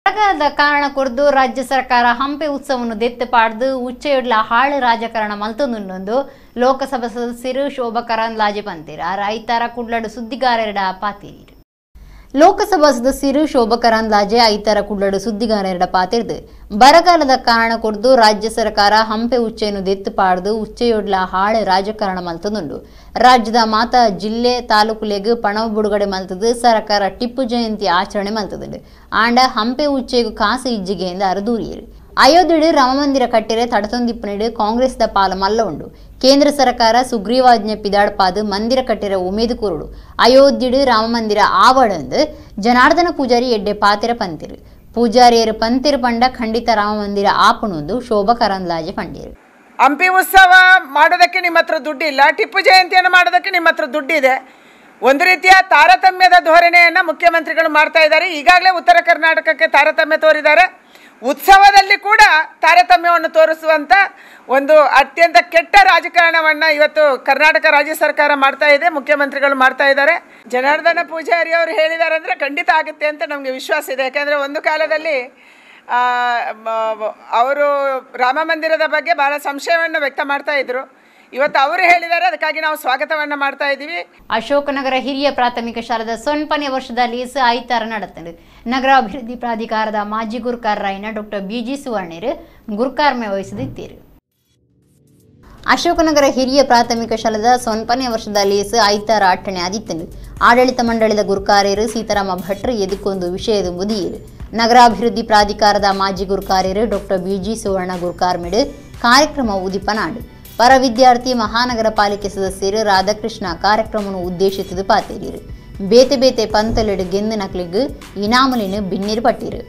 ಬರಗಾಲದ ಕಾರಣ ಕುರಿತು ರಾಜ್ಯ ಸರ್ಕಾರ ಹಂಪಿ ಉತ್ಸವವನ್ನು ದೆತ್ತು ಪಾಡ್ದು ಉಚ್ಚೆಯುಡ್ಲ ಹಾಳು ರಾಜಕಾರಣ ಮಲ್ತೊಂದುಂಡೊಂದು ಲೋಕಸಭಾ ಸದಸ್ಯರು ಶೋಭಾ ಕರಂದ್ಲಾಜೆ ಪಂತೀರ ರೈತರ ಕುಡ್ಲಡು ಸುದ್ದಿಗಾರರ ಪಾತೀರಿ ಲೋಕಸಭಾ ಸದಸ್ಯರು ಶೋಭಾ ಕರಂದ್ಲಾಜೆ ಐತರ ಕುಡ್ಲಡು ಸುದ್ದಿಗಾರರ ಪಾತಿರ್ದು ಬರಗಾಲದ ಕಾರಣ ಕುರಿತು ರಾಜ್ಯ ಸರ್ಕಾರ ಹಂಪೆ ಉಚ್ಚೆಯನ್ನು ದೆತ್ತು ಪಾಡ್ದು ಉಚ್ಚೆಯೊಡ್ಲ ಹಾಳು ರಾಜಕಾರಣ ಮಲ್ತೊಂದುಂಡು ರಾಜ್ಯದ ಮಾತ ಜಿಲ್ಲೆ ತಾಲೂಕುಲೆಗ್ ಪಣವ ಬಿಡುಗಡೆ ಮಲ್ತದು ಸರ್ಕಾರ ಟಿಪ್ಪು ಜಯಂತಿ ಆಚರಣೆ ಮಲ್ತದುಂಡು ಆಂಡ ಹಂಪೆ ಉಚ್ಚೆಗು ಕಾಸು ಇಜ್ಜಿಗೆಯಿಂದ ಅರದೂರಿಯರು ಅಯೋಧ್ಯೆಡು ರಾಮಮಂದಿರ ಕಟ್ಟಿರೆ ತಡತೊಂದಿಪ್ಪನಿಡು ಕಾಂಗ್ರೆಸ್ದ ಪಾಲ ಮಲ್ಲ ಉಂಡು ಕೇಂದ್ರ ಸರ್ಕಾರ ಸುಗ್ರೀವಾಜ್ಞೆ ಪಿದಾಡ್ಪಾದು ಮಂದಿರ ಕಟ್ಟಿರ ಉಮೇದು ಕೂರುಡು ಅಯೋಧ್ಯೆಡು ರಾಮಮಂದಿರ ಆವಡಂದು ಜನಾರ್ದನ ಪೂಜಾರಿ ಎಡ್ಡೆ ಪಾತಿರ ಪಂತಿರು ಪೂಜಾರಿಯರು ಪಂತಿರು ಪಂಡ ಖಂಡಿತ ರಾಮಮಂದಿರ ಆಪಣೊಂದು ಶೋಭಾ ಕರಂದ್ಲಾಜೆ ಪಂಡಿರು ಹಂಪಿ ಉತ್ಸವ ಮಾಡೋದಕ್ಕೆ ನಿಮ್ಮ ಹತ್ರ ದುಡ್ಡಿಲ್ಲ ಟಿಪ್ಪು ಜಯಂತಿಯನ್ನು ಮಾಡೋದಕ್ಕೆ ನಿಮ್ಮ ಹತ್ರ ದುಡ್ಡಿದೆ ಒಂದು ರೀತಿಯ ತಾರತಮ್ಯದ ಧೋರಣೆಯನ್ನು ಮುಖ್ಯಮಂತ್ರಿಗಳು ಮಾಡ್ತಾ ಇದ್ದಾರೆ ಈಗಾಗಲೇ ಉತ್ತರ ಕರ್ನಾಟಕಕ್ಕೆ ತಾರತಮ್ಯ ತೋರಿದ್ದಾರೆ ಉತ್ಸವದಲ್ಲಿ ಕೂಡ ತಾರತಮ್ಯವನ್ನು ತೋರಿಸುವಂಥ ಒಂದು ಅತ್ಯಂತ ಕೆಟ್ಟ ರಾಜಕಾರಣವನ್ನು ಇವತ್ತು ಕರ್ನಾಟಕ ರಾಜ್ಯ ಸರ್ಕಾರ ಮಾಡ್ತಾ ಇದೆ ಮುಖ್ಯಮಂತ್ರಿಗಳು ಮಾಡ್ತಾ ಇದ್ದಾರೆ ಜನಾರ್ದನ ಪೂಜಾರಿ ಅವರು ಹೇಳಿದ್ದಾರೆ ಅಂದರೆ ಖಂಡಿತ ಆಗುತ್ತೆ ಅಂತ ನಮಗೆ ವಿಶ್ವಾಸ ಇದೆ ಯಾಕೆಂದರೆ ಒಂದು ಕಾಲದಲ್ಲಿ ಅವರು ರಾಮ ಮಂದಿರದ ಬಗ್ಗೆ ಬಹಳ ಸಂಶಯವನ್ನು ವ್ಯಕ್ತ ಮಾಡ್ತಾ ಇದ್ರು ಇವತ್ತು ಅವರು ಹೇಳಿದ್ದಾರೆ ಅದಕ್ಕಾಗಿ ನಾವು ಸ್ವಾಗತವನ್ನು ಮಾಡ್ತಾ ಇದ್ದೀವಿ ಅಶೋಕನಗರ ಹಿರಿಯ ಪ್ರಾಥಮಿಕ ಶಾಲೆದ ಸೊನ್ಪನೇ ವರ್ಷದಲ್ಲಿ ಸ ಐತಾರ ನಡೆತಂಡು ನಗರ ಅಭಿವೃದ್ಧಿ ಪ್ರಾಧಿಕಾರದ ಮಾಜಿ ಗುರುಕಾರರಾಯಿನ ಡಾಕ್ಟರ್ ಬಿ ಜಿ ಸುವರ್ಣರು ಗುರುಕಾರ್ಮೆ ವಹಿಸದಿತ್ತೀರು ಅಶೋಕನಗರ ಹಿರಿಯ ಪ್ರಾಥಮಿಕ ಶಾಲೆದ ಸೊನ್ಪನೇ ವರ್ಷದಲ್ಲಿ ಸ ಐತಾರ ಅಟ್ಟಣೆ ಆದಿತ್ತಂಡು ಆಡಳಿತ ಮಂಡಳಿದ ಗುರುಕಾರ್ಯರು ಸೀತಾರಾಮ ಭಟ್ರು ಎದುಕೊಂದು ವಿಷಯದ ಮುದಿಯರು ನಗರಾಭಿವೃದ್ಧಿ ಪ್ರಾಧಿಕಾರದ ಮಾಜಿ ಗುರುಕಾರ್ಯರು ಡಾಕ್ಟರ್ ಬಿ ಜಿ ಸುವರ್ಣ ಗುರುಕಾರ್ಮಿಡು ಕಾರ್ಯಕ್ರಮ ಉದಿಪನಾಡು ಪರ ವಿದ್ಯಾರ್ಥಿ ಮಹಾನಗರ ಪಾಲಿಕೆ ಸದಸ್ಯರು ರಾಧಾಕೃಷ್ಣ ಕಾರ್ಯಕ್ರಮವನ್ನು ಉದ್ದೇಶಿಸಿದು ಪಾತೇರಿರು ಬೇತೆ ಬೇತೆ ಪಂತಲೆಡು ಗೆಂದು ನಕ್ಲಿಗ್ ಇನಾಮಲಿನ ಬಿನ್ನಿರು ಪಟ್ಟಿರು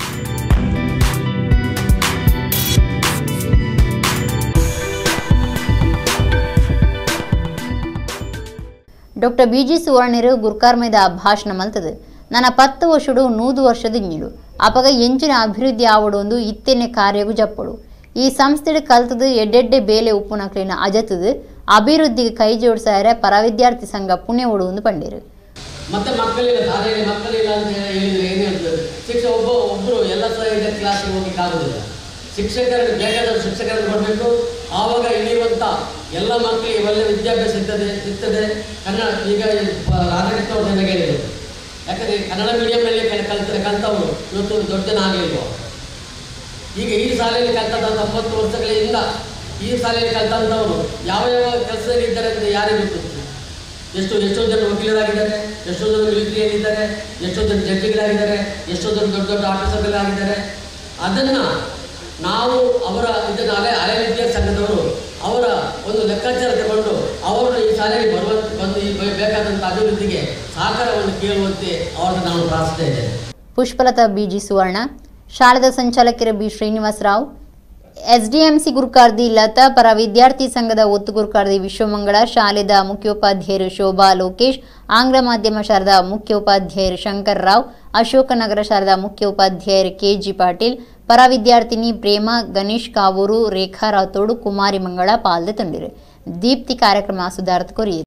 ಡಾಕ್ಟರ್ ಬಿ ಜಿ ಸುವರ್ಣರು ಗುರ್ಕಾರ್ಮೈದ ಭಾಷಣ ಮಲ್ತದು ನನ್ನ ಪತ್ತು ವರ್ಷಡು ನೂದು ವರ್ಷದ ಇನ್ನಿಡು ಅಪಗ ಎಂಚಿನ ಅಭಿವೃದ್ಧಿ ಆವಡೊಂದು ಇತ್ತೆನೆ ಕಾರ್ಯಗೂ ಜಪ್ಪಡು ಈ ಸಂಸ್ಥೆಡು ಕಲ್ತದು ಎಡ್ಡೆಡ್ಡೆ ಬೇಲೆ ಉಪ್ಪು ನಕ್ಲಿನ ಅಜತದು ಅಭಿವೃದ್ಧಿಗೆ ಕೈ ಜೋಡಿಸಾರೆ ಪರ ವಿದ್ಯಾರ್ಥಿ ಸಂಘ ಪುಣ್ಯ ಒಡುವುದು ಪಂಡಿರು ಮತ್ತೆ ಮಕ್ಕಳಿಲ್ಲ ಶಾಲೆಯಲ್ಲಿ ಮಕ್ಕಳಿಲ್ಲ ಅಂತ ಹೇಳಿದ್ರೆ ಏನು ಹೇಳ್ತದೆ ಶಿಕ್ಷಕ ಒಬ್ಬ ಒಬ್ಬರು ಎಲ್ಲ ಸಹ ಇದೇ ಕ್ಲಾಸಿಗೆ ಹೋಗ್ಲಿಕ್ಕೆ ಆಗೋದಿಲ್ಲ ಶಿಕ್ಷಕರಿಗೆ ಬೇಕಾದ ಶಿಕ್ಷಕರನ್ನು ಕೊಡಬೇಕು ಆವಾಗ ಇಳಿಯುವಂಥ ಎಲ್ಲ ಮಕ್ಕಳಿಗೆ ಒಳ್ಳೆ ವಿದ್ಯಾಭ್ಯಾಸ ಇರ್ತದೆ ಇರ್ತದೆ ಕನ್ನಡ ಈಗ ಈ ಪ- ರಾಧಾಕೃಷ್ಣ ಅವರು ನನಗೆ ಹೇಳಿದರು ಯಾಕಂದರೆ ಕನ್ನಡ ಮೀಡಿಯಂನಲ್ಲಿ ಕಲ್ತಾರೆ ಕಲ್ತವರು ಇವತ್ತು ದೊಡ್ಡ ಜನ ಆಗಲಿಲ್ವ ಈಗ ಈ ಶಾಲೆಯಲ್ಲಿ ಕಲ್ತಂಥ ತೊಂಬತ್ತು ವರ್ಷಗಳಿಂದ ಈ ಶಾಲೆಯಲ್ಲಿ ಕಲ್ತಂಥವರು ಯಾವ ಯಾವ ಕೆಲಸದಲ್ಲಿ ಇದ್ದಾರೆ ಅಂತ ಯಾರಿಗೂ ಗೊತ್ತು ಎಷ್ಟು ಎಷ್ಟೋ ಜನ ವಕೀಲರಾಗಿದ್ದಾರೆ ಎಷ್ಟೋ ಜನ ಮಿಲಿಟರಿಯಲ್ಲಿದ್ದಾರೆ ಎಷ್ಟೋ ಜನ ಜಡ್ಜಿಗಳಾಗಿದ್ದಾರೆ ಎಷ್ಟೋ ಜನ ದೊಡ್ಡ ದೊಡ್ಡ ಆಫೀಸರ್ಗಳಾಗಿದ್ದಾರೆ ಅದನ್ನು ನಾವು ಅವರ ಇದನ್ನು ಅಲೆ ಅಲೆ ವಿದ್ಯಾರ್ಥಿ ಸಂಘದವರು ಅವರ ಒಂದು ಲೆಕ್ಕಾಚಾರ ತಗೊಂಡು ಅವರು ಈ ಶಾಲೆಗೆ ಬರುವಂತ ಬಂದು ಈ ಬೇ- ಬೇಕಾದಂಥ ಅಭಿವೃದ್ಧಿಗೆ ಸಹಕಾರವನ್ನು ಕೇಳುವಂತೆ ಅವರನ್ನು ನಾನು ಪ್ರಾರ್ಥಿಸ್ತಾ ಇದ್ದೇನೆ ಪುಷ್ಪಲತಾ ಬಿ ಜಿ ಸುವರ್ಣ ಶಾಲೆದ ಸಂಚಾಲಕರು ಬಿ ಶ್ರೀನಿವಾಸರಾವ್ ಎಸ್ಡಿಎಂಸಿ ಗುರುಕಾರ್ದಿ ಲತಾ ಪರ ವಿದ್ಯಾರ್ಥಿ ಸಂಘದ ಒತ್ತು ಗುರುಕಾರ್ದಿ ವಿಶ್ವಮಂಗಳ ಶಾಲೆದ ಮುಖ್ಯೋಪಾಧ್ಯಾಯರು ಶೋಭಾ ಲೋಕೇಶ್ ಆಂಗ್ಲ ಮಾಧ್ಯಮ ಶಾಲೆದ ಮುಖ್ಯೋಪಾಧ್ಯಾಯರು ಶಂಕರ್ ರಾವ್ ಅಶೋಕನಗರ ಶಾಲೆದ ಮುಖ್ಯೋಪಾಧ್ಯಾಯರು ಕೆಜಿ ಪಾಟೀಲ್ ಪರ ವಿದ್ಯಾರ್ಥಿನಿ ಪ್ರೇಮ ಗಣೇಶ್ ಕಾವೂರು ರೇಖಾ ರಾಥೋಡು ಕುಮಾರಿ ಮಂಗಳ ಪಾಲ್ದೆ ತಂದಿರು ದೀಪ್ತಿ ಕಾರ್ಯಕ್ರಮ ಸುಧಾರತ್ ಕೊರಿಯಿರು